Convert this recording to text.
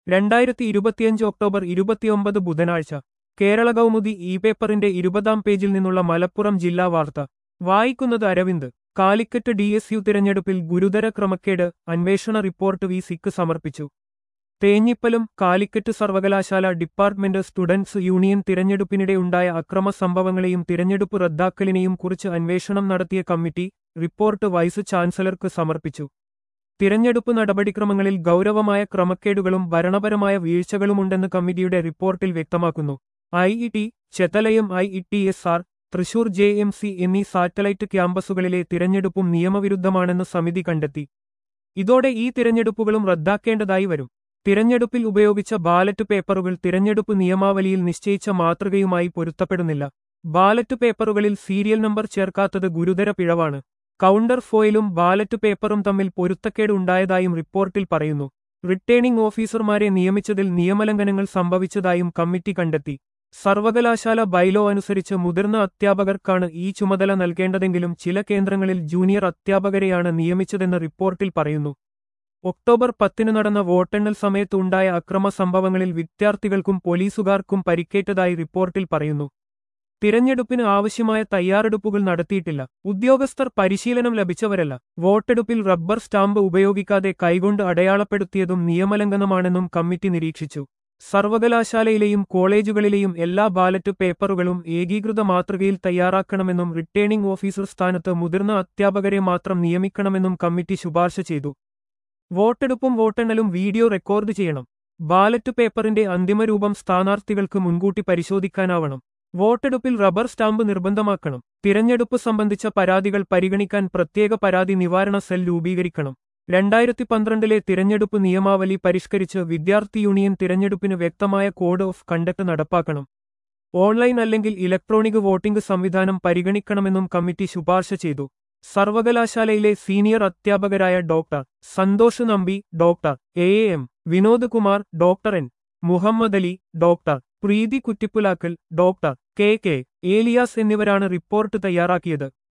രണ്ടായിരത്തി ഇരുപത്തിയഞ്ച് ഒക്ടോബർ ഇരുപത്തിയൊമ്പത് ബുധനാഴ്ച കേരള കൗമുദി ഇ പേപ്പറിന്റെ ഇരുപതാം പേജിൽ നിന്നുള്ള മലപ്പുറം ജില്ലാ വാർത്ത വായിക്കുന്നത് Aravind Calicut D S U തിരഞ്ഞെടുപ്പിൽ ഗുരുതര ക്രമക്കേട് അന്വേഷണ റിപ്പോർട്ട് വി സിക്ക് സമർപ്പിച്ചു തേഞ്ഞിപ്പലം കാലിക്കറ്റ് സർവകലാശാല ഡിപ്പാർട്ട്മെന്റ് സ്റ്റുഡൻസ് യൂണിയൻ തിരഞ്ഞെടുപ്പിനിടെ ഉണ്ടായ അക്രമ സംഭവങ്ങളെയും തിരഞ്ഞെടുപ്പ് റദ്ദാക്കലിനെയും കുറിച്ച് അന്വേഷണം നടത്തിയ കമ്മിറ്റി റിപ്പോർട്ട് വൈസ് ചാൻസലർക്ക് സമർപ്പിച്ചു തിരഞ്ഞെടുപ്പ് നടപടിക്രമങ്ങളിൽ ഗൗരവമായ ക്രമക്കേടുകളും ഭരണപരമായ വീഴ്ചകളുമുണ്ടെന്ന് കമ്മിറ്റിയുടെ റിപ്പോർട്ടിൽ വ്യക്തമാക്കുന്നു I E T Chethalayam I E T S R Thrissur J M C എന്നീ സാറ്റലൈറ്റ് ക്യാമ്പസുകളിലെ തിരഞ്ഞെടുപ്പും നിയമവിരുദ്ധമാണെന്ന് സമിതി കണ്ടെത്തി ഇതോടെ ഈ തിരഞ്ഞെടുപ്പുകളും റദ്ദാക്കേണ്ടതായി വരും തിരഞ്ഞെടുപ്പിൽ ഉപയോഗിച്ച ബാലറ്റ് പേപ്പറുകൾ തിരഞ്ഞെടുപ്പ് നിയമാവലിയിൽ നിശ്ചയിച്ച മാതൃകയുമായി പൊരുത്തപ്പെടുന്നില്ല ബാലറ്റ് പേപ്പറുകളിൽ സീരിയൽ നമ്പർ ചേർക്കാത്തത് ഗുരുതര പിഴവാണ് കൗണ്ടർ ഫോയിലും ബാലറ്റ് പേപ്പറും തമ്മിൽ പൊരുത്തക്കേട് ഉണ്ടായതായും റിപ്പോർട്ടിൽ പറയുന്നു റിട്ടേണിംഗ് ഓഫീസർമാരെ നിയമിച്ചതിൽ നിയമലംഘനങ്ങൾ സംഭവിച്ചതായും കമ്മിറ്റി കണ്ടെത്തി സർവകലാശാല ബൈലോ അനുസരിച്ച് മുതിർന്ന അധ്യാപകർക്കാണ് ഈ ചുമതല നൽകേണ്ടതെങ്കിലും ചില കേന്ദ്രങ്ങളിൽ ജൂനിയർ അധ്യാപകരെയാണ് നിയമിച്ചതെന്ന് റിപ്പോർട്ടിൽ പറയുന്നു ഒക്ടോബർ പത്തിന് നടന്ന വോട്ടെണ്ണൽ സമയത്ത് ഉണ്ടായ അക്രമ സംഭവങ്ങളിൽ വിദ്യാർത്ഥികൾക്കും പോലീസുകാർക്കും പരിക്കേറ്റതായി റിപ്പോർട്ടിൽ പറയുന്നു തിരഞ്ഞെടുപ്പിന് ആവശ്യമായ തയ്യാറെടുപ്പുകൾ നടത്തിയിട്ടില്ല ഉദ്യോഗസ്ഥർ പരിശീലനം ലഭിച്ചവരല്ല വോട്ടെടുപ്പിൽ റബ്ബർ സ്റ്റാമ്പ് ഉപയോഗിക്കാതെ കൈകൊണ്ട് അടയാളപ്പെടുത്തിയതും നിയമലംഘനമാണെന്നും കമ്മിറ്റി നിരീക്ഷിച്ചു സർവകലാശാലയിലെയും കോളേജുകളിലെയും എല്ലാ ബാലറ്റ് പേപ്പറുകളും ഏകീകൃത മാതൃകയിൽ തയ്യാറാക്കണമെന്നും റിട്ടേണിംഗ് ഓഫീസർ സ്ഥാനത്ത് മുതിർന്ന അധ്യാപകരെ മാത്രം നിയമിക്കണമെന്നും കമ്മിറ്റി ശുപാർശ ചെയ്തു വോട്ടെടുപ്പും വോട്ടെണ്ണലും വീഡിയോ റെക്കോർഡ് ചെയ്യണം ബാലറ്റ് പേപ്പറിന്റെ അന്തിമരൂപം സ്ഥാനാർത്ഥികൾക്ക് മുൻകൂട്ടി പരിശോധിക്കാനാവണം വോട്ടെടുപ്പിൽ റബ്ബർ സ്റ്റാമ്പ് നിർബന്ധമാക്കണം തിരഞ്ഞെടുപ്പ് സംബന്ധിച്ച പരാതികൾ പരിഗണിക്കാൻ പ്രത്യേക പരാതി നിവാരണ സെൽ രൂപീകരിക്കണം രണ്ടായിരത്തി പന്ത്രണ്ടിലെ തിരഞ്ഞെടുപ്പ് നിയമാവലി പരിഷ്കരിച്ച് വിദ്യാർത്ഥി യൂണിയൻ തിരഞ്ഞെടുപ്പിന് വ്യക്തമായ കോഡ് ഓഫ് കണ്ടക്ട് നടപ്പാക്കണം ഓൺലൈൻ അല്ലെങ്കിൽ ഇലക്ട്രോണിക് വോട്ടിംഗ് സംവിധാനം പരിഗണിക്കണമെന്നും കമ്മിറ്റി ശുപാർശ ചെയ്തു സർവകലാശാലയിലെ സീനിയർ അധ്യാപകരായ doctor Santhosh Nambi doctor A M Vinod Kumar doctor N Muhammad Ali doctor Preethi Kuttipulakkal doctor K K Elias എന്നിവരാണ് റിപ്പോർട്ട് തയ്യാറാക്കിയത്